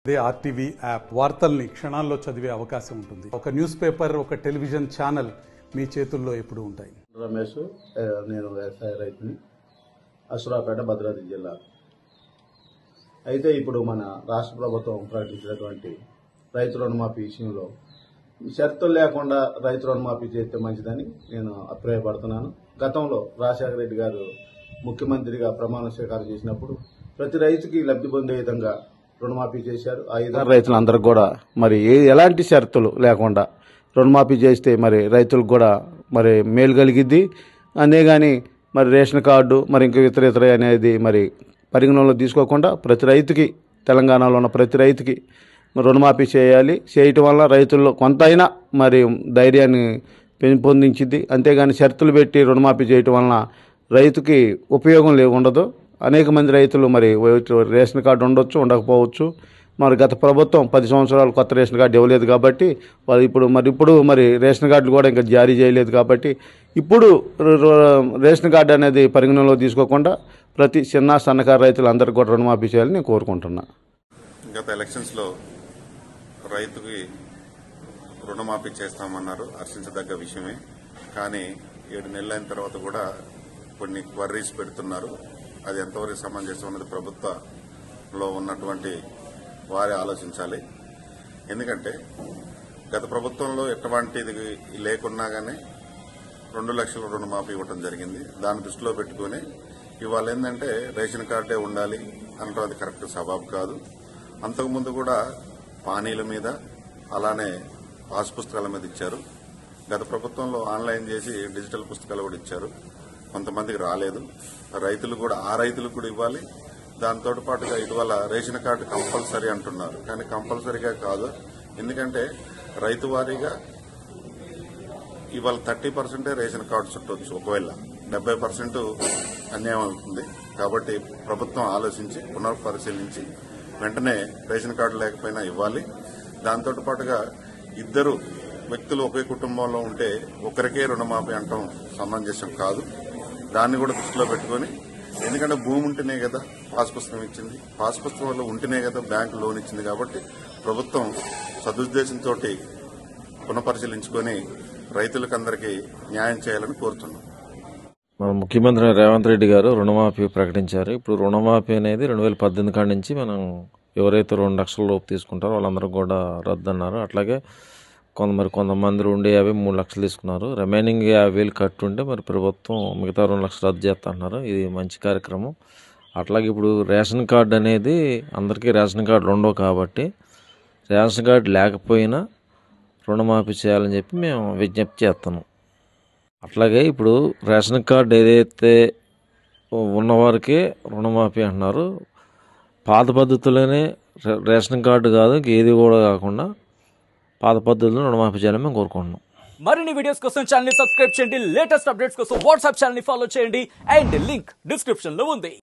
అదే RTV app వార్తల్ని క్షణాల్లో చదివే అవకాశం ఉంటుంది ఒక న్యూస్ పేపర్ ఒక టెలివిజన్ ఛానల్ మీ చేతుల్లో ఎప్పుడూ ఉంటాయి రమేష్ ఏ, నేను వ్యవసాయ రైతుని అసురాపేట భద్రాద్రి జిల్లా అయితే ఇప్పుడు మన రాష్ట్ర ప్రభుత్వం ప్రకటించినటువంటి రైతు రుణమాఫీ విషయంలో షరతులు లేకుండా రైతు రుణమాఫీ చేస్తే మంచిదని నేను అభిప్రాయపడుతున్నాను గతంలో రాజశేఖర రెడ్డి గారు ముఖ్యమంత్రిగా ప్రమాణ స్వీకారం చేసినప్పుడు ప్రతి రైతుకి లబ్ధి పొందే విధంగా రుణమాఫీ చేశారు ఆ విధంగా రైతులందరికీ కూడా మరి ఏ- ఎలాంటి షరతులు లేకుండా రుణమాఫీ చేస్తే మరి రైతులకు కూడా మరి మేలు కలిగిద్ది అనే కానీ మరి రేషన్ కార్డు మరి ఇంకా ఇతర ఇతర అనేది మరి పరిగణనలో తీసుకోకుండా ప్రతి రైతుకి తెలంగాణలో ఉన్న ప్రతి రైతుకి రుణమాఫీ చేయాలి చేయటం వల్ల రైతుల్లో కొంతైనా మరి ధైర్యాన్ని పెంపొందించింది అంతేగాని షరతులు పెట్టి రుణమాఫీ చేయటం వలన రైతుకి ఉపయోగం లే ఉండదు అనేక మంది రైతులు మరి రేషన్ కార్డు ఉండొచ్చు ఉండకపోవచ్చు మరి గత ప్రభుత్వం పది సంవత్సరాలు కొత్త రేషన్ కార్డు ఇవ్వలేదు కాబట్టి వాళ్ళు ఇప్పుడు మరి ఇప్పుడు మరి రేషన్ కార్డులు కూడా ఇంకా జారీ చేయలేదు కాబట్టి ఇప్పుడు రు- రు- రేషన్ కార్డు అనేది పరిగణనలో తీసుకోకుండా ప్రతి చిన్న సన్నకారు రైతులందరికీ కూడా రుణమాఫీ చేయాలని నేను కోరుకుంటున్నా గత ఎలక్షన్స్లో రైతుకి రుణమాఫీ చేస్తామన్నారు హర్షించదగ్గ విషయమే కానీ ఏడు నెలలైన తర్వాత కూడా కొన్ని క్వర్రీస్ పెడుతున్నారు అది ఎంతవరకు సమంజసం అన్నది ప్రభుత్వంలో ఉన్నటువంటి వారే ఆలోచించాలి ఎందుకంటే గత ప్రభుత్వంలో ఎటువంటిది లేకున్నా కానీ రెండు లక్షల రుణమాఫీ ఇవ్వడం జరిగింది దాన్ని దృష్టిలో పెట్టుకుని ఇవాళ ఏంటంటే రేషన్ కార్డే ఉండాలి అనడం అది కరెక్ట్ సబాబు కాదు అంతకుముందు కూడా పానీల మీద అలానే పాస్ పుస్తకాల మీద ఇచ్చారు గత ప్రభుత్వంలో ఆన్లైన్ చేసి డిజిటల్ పుస్తకాలు కూడా ఇచ్చారు కొంతమందికి రాలేదు రైతులు కూడా ఆ రైతులకు కూడా ఇవ్వాలి దాంతో పాటుగా ఇటీవల రేషన్ కార్డు కంపల్సరీ అంటున్నారు కానీ కంపల్సరీగా కాదు ఎందుకంటే రైతు వారీగా ఇవాళ థర్టీ పర్సెంటే రేషన్ కార్డు చుట్టవచ్చు ఒకవేళ డెబ్బై పర్సెంట్ అన్యాయం అవుతుంది కాబట్టి ప్రభుత్వం ఆలోచించి పునఃపరిశీలించి వెంటనే రేషన్ కార్డు లేకపోయినా ఇవ్వాలి దాంతో పాటుగా ఇద్దరు వ్యక్తులు ఒకే కుటుంబంలో ఉంటే ఒకరికే రుణమాఫీ అంటాం సమంజసం కాదు దాన్ని కూడా దృష్టిలో పెట్టుకొని ఎందుకంటే భూమి ఉంటేనే కదా పాస్ పుస్తకం ఇచ్చింది పాస్ పుస్తకంలో ఉంటేనే కదా బ్యాంకు లోన్ ఇచ్చింది కాబట్టి ప్రభుత్వం సదుద్దేశంతో పునఃపరిశీలించుకొని రైతులకందరికీ న్యాయం చేయాలని కోరుతున్నాం మన ముఖ్యమంత్రి రేవంత్ రెడ్డి గారు రుణమాఫీ ప్రకటించారు ఇప్పుడు రుణమాఫీ అనేది రెండు వేల పద్దెనిమిది కాడి నుంచి మనం ఎవరైతే రెండు లక్షల లోపు తీసుకుంటారో వాళ్ళందరూ కూడా రద్దు అన్నారు అట్లాగే కొంత మరి కొంతమంది రెండు యాభై మూడు లక్షలు తీసుకున్నారు రిమైనింగ్ యాభై వేలు కట్టుంటే మరి ప్రభుత్వం మిగతా రెండు లక్షలు రద్దు చేస్తా అన్నారు ఇది మంచి కార్యక్రమం అట్లాగే ఇప్పుడు రేషన్ కార్డు అనేది అందరికీ రేషన్ కార్డులు ఉండవు కాబట్టి రేషన్ కార్డు లేకపోయినా రుణమాఫీ చేయాలని చెప్పి మేము విజ్ఞప్తి చేస్తున్నాం అట్లాగే ఇప్పుడు రేషన్ కార్డు ఏదైతే ఉన్నవారికే రుణమాఫీ అంటున్నారు పాత పద్ధతిలోనే రే- రేషన్ కార్డు కాదు ఇంక ఏది కూడా కాకుండా పాత పద్ధతిలో రుణమాఫీ చేయాలని మేము కోరుకుంటున్నాం మరిన్ని వీడియోస్ కోసం ఛానల్ ని సబ్స్క్రైబ్ చేయండి లేటెస్ట్ అప్డేట్స్ కోసం వాట్సాప్ ఛానల్ ని ఫాలో చేయండి అండ్ లింక్ డిస్క్రిప్షన్ లో ఉంది